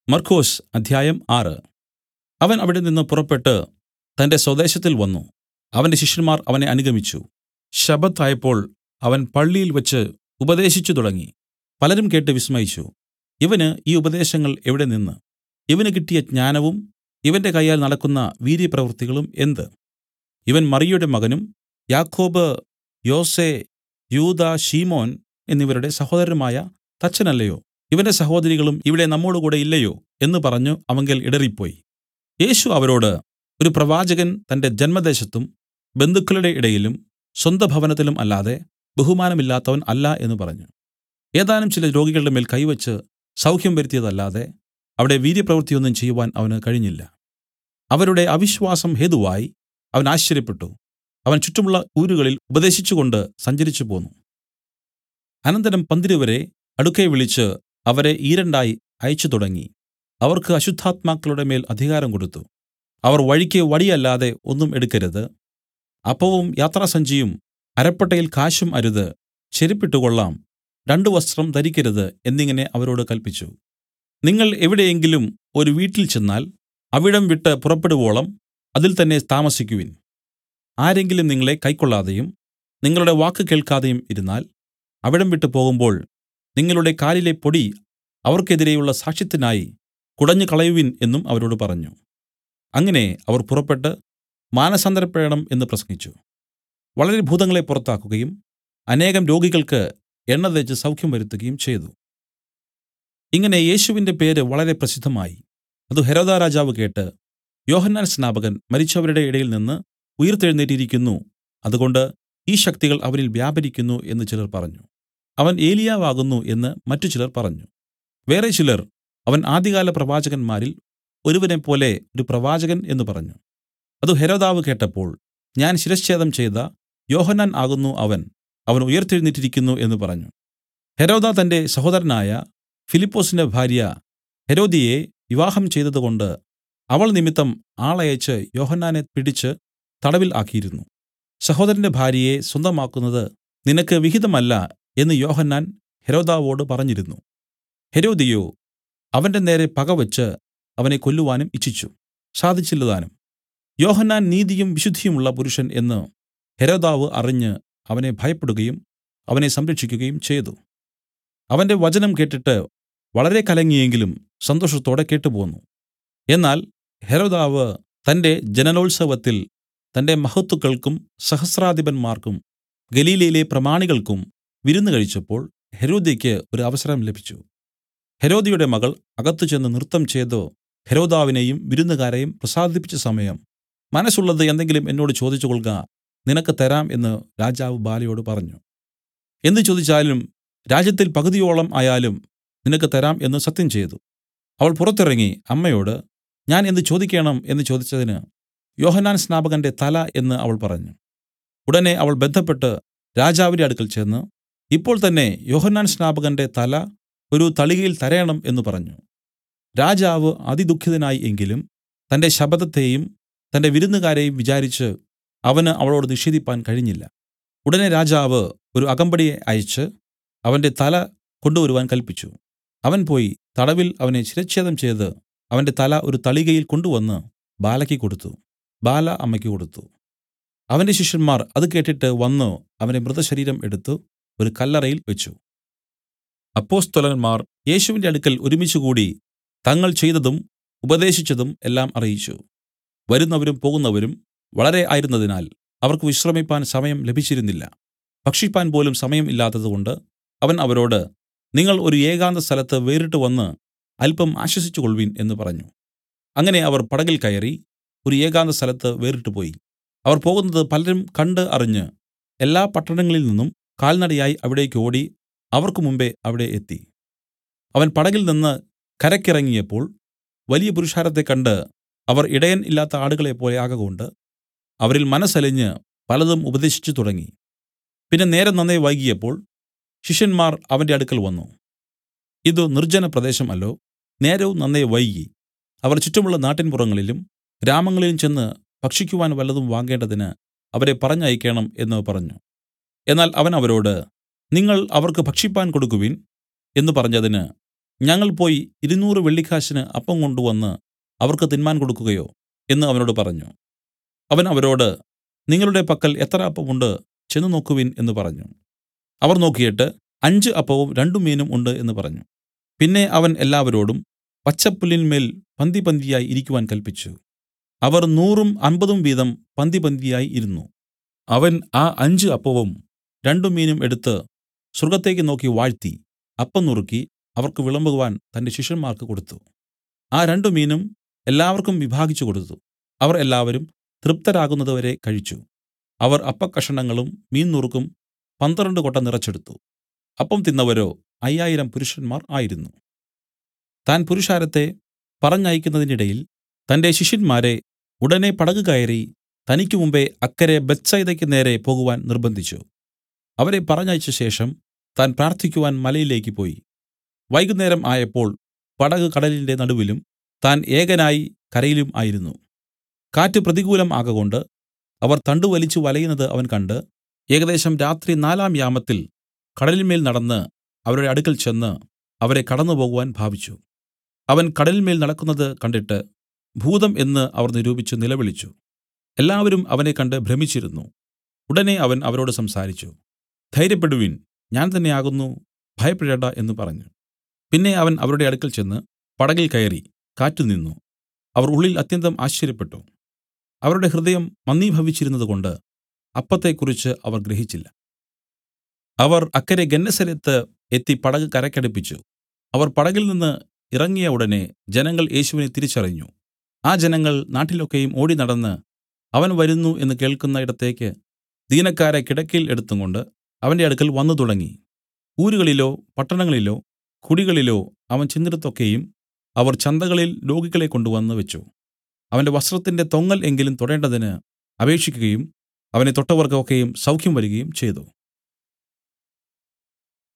മർക്കൊസ് അധ്യായം ആറ് അവൻ അവിടെ നിന്ന് പുറപ്പെട്ടു തന്റെ സ്വദേശത്തിൽ വന്നു അവന്റെ ശിഷ്യന്മാർ അവനെ അനുഗമിച്ചു ശബ്ബത്ത് ആയപ്പോൾ അവൻ പള്ളിയിൽ വെച്ച് ഉപദേശിച്ചു തുടങ്ങി പലരും കേട്ട് വിസ്മയിച്ചു ഇവന് ഈ ഉപദേശങ്ങൾ എവിടെ നിന്ന് ഇവന് കിട്ടിയ ജ്ഞാനവും ഇവന്റെ കയ്യാൽ നടക്കുന്ന വീര്യപ്രവൃത്തികളും എന്ത് ഇവൻ മറിയയുടെ മകനും യാക്കോബ് യോസെ യൂദാ ശിമോൻ എന്നിവരുടെ സഹോദരനുമായ തച്ചനല്ലയോ ഇവന്റെ സഹോദരികളും ഇവിടെ നമ്മോടുകൂടെ ഇല്ലയോ എന്ന് പറഞ്ഞു അവങ്കൽ ഇടറിപ്പോയി യേശു അവരോട് ഒരു പ്രവാചകൻ തന്റെ ജന്മദേശത്തും ബന്ധുക്കളുടെ ഇടയിലും സ്വന്തഭവനത്തിലും അല്ലാതെ ബഹുമാനമില്ലാത്തവൻ അല്ല എന്ന് പറഞ്ഞു ഏതാനും ചില രോഗികളുടെ മേൽ കൈവച്ച് സൗഖ്യം വരുത്തിയതല്ലാതെ അവിടെ വീര്യപ്രവൃത്തിയൊന്നും ചെയ്യുവാൻ അവന് കഴിഞ്ഞില്ല അവരുടെ അവിശ്വാസം ഹേതുവായി അവൻ ആശ്ചര്യപ്പെട്ടു അവൻ ചുറ്റുമുള്ള ഊരുകളിൽ ഉപദേശിച്ചുകൊണ്ട് സഞ്ചരിച്ചു പോന്നു അനന്തരം പന്തിരുവരെ അടുക്കെ വിളിച്ച് അവരെ ഈരണ്ടായി അയച്ചു തുടങ്ങി അവർക്ക് അശുദ്ധാത്മാക്കളുടെ മേൽ അധികാരം കൊടുത്തു അവർ വഴിക്ക് വടിയല്ലാതെ ഒന്നും എടുക്കരുത് അപ്പവും യാത്രാസഞ്ചിയും അരപ്പട്ടയിൽ കാശും അരുത് ചെരിപ്പിട്ടുകൊള്ളാം രണ്ടു വസ്ത്രം ധരിക്കരുത് എന്നിങ്ങനെ അവരോട് കല്പിച്ചു നിങ്ങൾ എവിടെയെങ്കിലും ഒരു വീട്ടിൽ ചെന്നാൽ അവിടം വിട്ട് പുറപ്പെടുവോളം അതിൽ തന്നെ താമസിക്കുവിൻ ആരെങ്കിലും നിങ്ങളെ കൈക്കൊള്ളാതെയും നിങ്ങളുടെ വാക്ക് കേൾക്കാതെയും ഇരുന്നാൽ അവിടം വിട്ടു പോകുമ്പോൾ നിങ്ങളുടെ കാലിലെ പൊടി അവർക്കെതിരെയുള്ള സാക്ഷ്യത്തിനായി കുടഞ്ഞു കളയുവിൻ എന്നും അവരോട് പറഞ്ഞു അങ്ങനെ അവർ പുറപ്പെട്ട് മാനസാന്തരപ്പെടണം എന്ന് പ്രസംഗിച്ചു വളരെ ഭൂതങ്ങളെ പുറത്താക്കുകയും അനേകം രോഗികൾക്ക് എണ്ണ തേച്ച് സൗഖ്യം വരുത്തുകയും ചെയ്തു ഇങ്ങനെ യേശുവിന്റെ പേര് വളരെ പ്രസിദ്ധമായി അത് ഹെരോദാ രാജാവ് കേട്ട് യോഹന്നാൻ സ്നാപകൻ മരിച്ചവരുടെ ഇടയിൽ നിന്ന് ഉയിർത്തെഴുന്നേറ്റിരിക്കുന്നു അതുകൊണ്ട് ഈ ശക്തികൾ അവനിൽ വ്യാപരിക്കുന്നു എന്ന് ചിലർ പറഞ്ഞു അവൻ ഏലിയാവാകുന്നു എന്ന് മറ്റു ചിലർ പറഞ്ഞു വേറെ ചിലർ അവൻ ആദ്യകാല പ്രവാചകന്മാരിൽ ഒരുവനെപ്പോലെ ഒരു പ്രവാചകൻ എന്ന് പറഞ്ഞു അത് ഹെരോദാവ് കേട്ടപ്പോൾ ഞാൻ ശിരച്ഛേദം ചെയ്ത യോഹന്നാൻ ആകുന്നു അവൻ അവൻ ഉയിർത്തെഴുന്നേറ്റിരിക്കുന്നു എന്ന് പറഞ്ഞു ഹെരോദാ തന്റെ സഹോദരനായ ഫിലിപ്പൊസിന്റെ ഭാര്യ ഹെരോദിയെ വിവാഹം ചെയ്തതുകൊണ്ട് അവൾ നിമിത്തം ആളയച്ച് യോഹന്നാനെ പിടിച്ച് തടവിൽ ആക്കിയിരുന്നു സഹോദരന്റെ ഭാര്യയെ സ്വന്തമാക്കുന്നത് നിനക്ക് വിഹിതമല്ല എന്ന് യോഹന്നാൻ ഹെരോദാവോട് പറഞ്ഞിരുന്നു ഹെരോദിയോ അവന്റെ നേരെ പകവച്ച് അവനെ കൊല്ലുവാനും ഇച്ഛിച്ചു സാധിച്ചില്ലതാനും യോഹന്നാൻ നീതിയും വിശുദ്ധിയുമുള്ള പുരുഷൻ എന്ന് ഹെരോദാവ് അറിഞ്ഞ് അവനെ ഭയപ്പെടുകയും അവനെ സംരക്ഷിക്കുകയും ചെയ്തു അവന്റെ വചനം കേട്ടിട്ട് വളരെ കലങ്ങിയെങ്കിലും സന്തോഷത്തോടെ കേട്ടുപോന്നു എന്നാൽ ഹെരോദാവ് തന്റെ ജനനോത്സവത്തിൽ തന്റെ മഹത്തുക്കൾക്കും സഹസ്രാധിപന്മാർക്കും ഗലീലയിലെ പ്രമാണികൾക്കും വിരുന്നു കഴിച്ചപ്പോൾ ഹെരോദ്യയ്ക്ക് ഒരു അവസരം ലഭിച്ചു ഹെരോദിയുടെ മകൾ അകത്തു ചെന്ന് നൃത്തം ചെയ്തു ഹെരോദാവിനെയും വിരുന്നുകാരെയും പ്രസാദിപ്പിച്ച സമയം മനസ്സുള്ളത് എന്തെങ്കിലും എന്നോട് ചോദിച്ചു കൊൾക നിനക്ക് തരാം എന്ന് രാജാവ് ബാലയോട് പറഞ്ഞു എന്ത് ചോദിച്ചാലും രാജ്യത്തിൽ പകുതിയോളം ആയാലും നിനക്ക് തരാം എന്ന് സത്യം ചെയ്തു അവൾ പുറത്തിറങ്ങി അമ്മയോട് ഞാൻ എന്ത് ചോദിക്കണം എന്ന് ചോദിച്ചതിന് യോഹന്നാൻ സ്നാപകന്റെ തല എന്ന് അവൾ പറഞ്ഞു ഉടനെ അവൾ ബന്ധപ്പെട്ട് രാജാവിന്റെ അടുക്കൽ ചെന്ന് ഇപ്പോൾ തന്നെ യോഹന്നാൻ സ്നാപകന്റെ തല ഒരു തളികയിൽ തരേണം എന്ന് പറഞ്ഞു രാജാവ് അതിദുഃഖിതനായി എങ്കിലും തന്റെ ശബദത്തെയും തന്റെ വിരുന്നുകാരെയും വിചാരിച്ച് അവന് അവളോട് നിഷേധിപ്പാൻ കഴിഞ്ഞില്ല ഉടനെ രാജാവ് ഒരു അകമ്പടിയെ അയച്ച് അവന്റെ തല കൊണ്ടുവരുവാൻ കല്പിച്ചു അവൻ പോയി തടവിൽ അവനെ ശിരച്ഛേദം ചെയ്ത് അവന്റെ തല ഒരു തളികയിൽ കൊണ്ടുവന്ന് ബാലയ്ക്ക് കൊടുത്തു ബാല അമ്മയ്ക്ക് കൊടുത്തു അവന്റെ ശിഷ്യന്മാർ അത് കേട്ടിട്ട് വന്നു അവന്റെ മൃതശരീരം എടുത്തു ഒരു കല്ലറയിൽ വെച്ച് അപ്പൊസ്തലന്മാർ യേശുവിന്റെ അടുക്കൽ ഒരുമിച്ചുകൂടി തങ്ങൾ ചെയ്തതും ഉപദേശിച്ചതും എല്ലാം അറിയിച്ചു വരുന്നവരും പോകുന്നവരും വളരെ ആയിരുന്നതിനാൽ അവർക്ക് വിശ്രമിപ്പാൻ സമയം ലഭിച്ചിരുന്നില്ല ഭക്ഷിപ്പാൻ പോലും സമയം ഇല്ലാത്തതുകൊണ്ട് അവൻ അവരോട് നിങ്ങൾ ഒരു ഏകാന്ത സ്ഥലത്ത് വേറിട്ട് വന്ന് അല്പം ആശ്വസിച്ചുകൊൾവിൻ എന്ന് പറഞ്ഞു അങ്ങനെ അവർ പടകിൽ കയറി ഒരു ഏകാന്ത സ്ഥലത്ത് വേറിട്ട് പോയി അവർ പോകുന്നത് പലരും കണ്ട് അറിഞ്ഞ് എല്ലാ പട്ടണങ്ങളിൽ നിന്നും കാൽനടയായി അവിടേക്ക് ഓടി അവർക്ക് മുമ്പേ അവിടെ എത്തി അവൻ പടകിൽ നിന്ന് കരക്കിറങ്ങിയപ്പോൾ വലിയ പുരുഷാരത്തെ കണ്ട് അവർ ഇടയൻ ഇല്ലാത്ത ആടുകളെപ്പോലെ ആകകൊണ്ട് അവരിൽ മനസ്സലിഞ്ഞ് പലതും ഉപദേശിച്ചു തുടങ്ങി പിന്നെ നേരം നന്നേ വൈകിയപ്പോൾ ശിഷ്യന്മാർ അവന്റെ അടുക്കൽ വന്നു ഇത് നിർജ്ജന പ്രദേശം അല്ലോ നേരവും നന്നേ വൈകി അവർ ചുറ്റുമുള്ള നാട്ടിൻപുറങ്ങളിലും ഗ്രാമങ്ങളിലും ചെന്ന് ഭക്ഷിക്കുവാൻ വല്ലതും വാങ്ങേണ്ടതിന് അവരെ പറഞ്ഞയക്കണം എന്ന് പറഞ്ഞു എന്നാൽ അവൻ അവരോട് നിങ്ങൾ അവർക്ക് ഭക്ഷിപ്പാൻ കൊടുക്കുവിൻ എന്ന് പറഞ്ഞതിന് ഞങ്ങൾ പോയി ഇരുനൂറ് വെള്ളിക്കാശിന് അപ്പം കൊണ്ടുവന്ന് അവർക്ക് തിന്മാൻ കൊടുക്കുകയോ എന്ന് അവനോട് പറഞ്ഞു അവൻ അവരോട് നിങ്ങളുടെ പക്കൽ എത്ര അപ്പം ഉണ്ട് ചെന്ന് നോക്കുവിൻ എന്ന് പറഞ്ഞു അവർ നോക്കിയിട്ട് അഞ്ച് അപ്പവും രണ്ടു മീനും ഉണ്ട് എന്ന് പറഞ്ഞു പിന്നെ അവൻ എല്ലാവരോടും പച്ചപ്പുല്ലിന്മേൽ പന്തിപന്തിയായി ഇരിക്കുവാൻ കല്പിച്ചു അവർ നൂറും അമ്പതും വീതം പന്തിപന്തിയായി ഇരുന്നു അവൻ ആ അഞ്ച് അപ്പവും രണ്ടു മീനും എടുത്ത് സ്വർഗ്ഗത്തേക്ക് നോക്കി വാഴ്ത്തി അപ്പം നുറുക്കി അവർക്ക് വിളമ്പുവാൻ തന്റെ ശിഷ്യന്മാർക്ക് കൊടുത്തു ആ രണ്ടു മീനും എല്ലാവർക്കും വിഭാഗിച്ചു കൊടുത്തു അവർ എല്ലാവരും തൃപ്തരാകുന്നതുവരെ കഴിച്ചു അവർ അപ്പക്കഷണങ്ങളും മീൻ നുറുക്കും പന്ത്രണ്ട് കൊട്ട നിറച്ചെടുത്തു അപ്പം തിന്നവരോ അയ്യായിരം പുരുഷന്മാർ ആയിരുന്നു താൻ പുരുഷാരത്തെ പറഞ്ഞയക്കുന്നതിനിടയിൽ തന്റെ ശിഷ്യന്മാരെ ഉടനെ പടക് കയറി തനിക്ക് മുമ്പെ അക്കരെ ബേത്ത്സയിദയ്ക്ക് നേരെ പോകുവാൻ നിർബന്ധിച്ചു അവരെ പറഞ്ഞയച്ച ശേഷം താൻ പ്രാർത്ഥിക്കുവാൻ മലയിലേക്ക് പോയി വൈകുന്നേരം ആയപ്പോൾ പടക് കടലിന്റെ നടുവിലും താൻ ഏകനായി കരയിലും ആയിരുന്നു കാറ്റ് പ്രതികൂലം ആകകൊണ്ട് അവർ തണ്ടുവലിച്ചു വലയുന്നത് അവൻ കണ്ട് ഏകദേശം രാത്രി നാലാം യാമത്തിൽ കടലിന്മേൽ നടന്ന് അവരുടെ അടുക്കൽ ചെന്ന് അവരെ കടന്നുപോകുവാൻ ഭാവിച്ചു അവൻ കടലിന്മേൽ നടക്കുന്നത് കണ്ടിട്ട് ഭൂതം എന്ന് അവർ നിരൂപിച്ചു നിലവിളിച്ചു എല്ലാവരും അവനെ കണ്ട് ഭ്രമിച്ചിരുന്നു ഉടനെ അവൻ അവരോട് സംസാരിച്ചു ധൈര്യപ്പെടുവിൻ ഞാൻ തന്നെ ആകുന്നു ഭയപ്പെടേണ്ട എന്ന് പറഞ്ഞു പിന്നെ അവൻ അവരുടെ അടുക്കൽ ചെന്ന് പടകിൽ കയറി കാറ്റ് നിന്നു അവർ ഉള്ളിൽ അത്യന്തം ആശ്ചര്യപ്പെട്ടു അവരുടെ ഹൃദയം മന്ദീഭവിച്ചിരുന്നതുകൊണ്ട് അപ്പത്തെക്കുറിച്ച് അവർ ഗ്രഹിച്ചില്ല അവർ അക്കരെ ഗന്നസരത്ത് എത്തി പടക് കരക്കടുപ്പിച്ചു അവർ പടകിൽ നിന്ന് ഇറങ്ങിയ ഉടനെ ജനങ്ങൾ യേശുവിനെ തിരിച്ചറിഞ്ഞു ആ ജനങ്ങൾ നാട്ടിലൊക്കെയും ഓടി നടന്ന് അവൻ വരുന്നു എന്ന് കേൾക്കുന്ന ഇടത്തേക്ക് ദീനക്കാരെ കിടക്കയിൽ എടുത്തുംകൊണ്ട് അവന്റെ അടുക്കൽ വന്നു തുടങ്ങി ഊരുകളിലോ പട്ടണങ്ങളിലോ കുടികളിലോ അവൻ ചെന്നിടത്തൊക്കെയും അവർ ചന്തകളിൽ രോഗികളെ കൊണ്ടുവന്ന് വെച്ച് അവന്റെ വസ്ത്രത്തിന്റെ തൊങ്ങൽ എങ്കിലും തൊടേണ്ടതിന് അപേക്ഷിക്കുകയും അവനെ തൊട്ടവർക്ക് ഒക്കെയും സൗഖ്യം വരികയും ചെയ്തു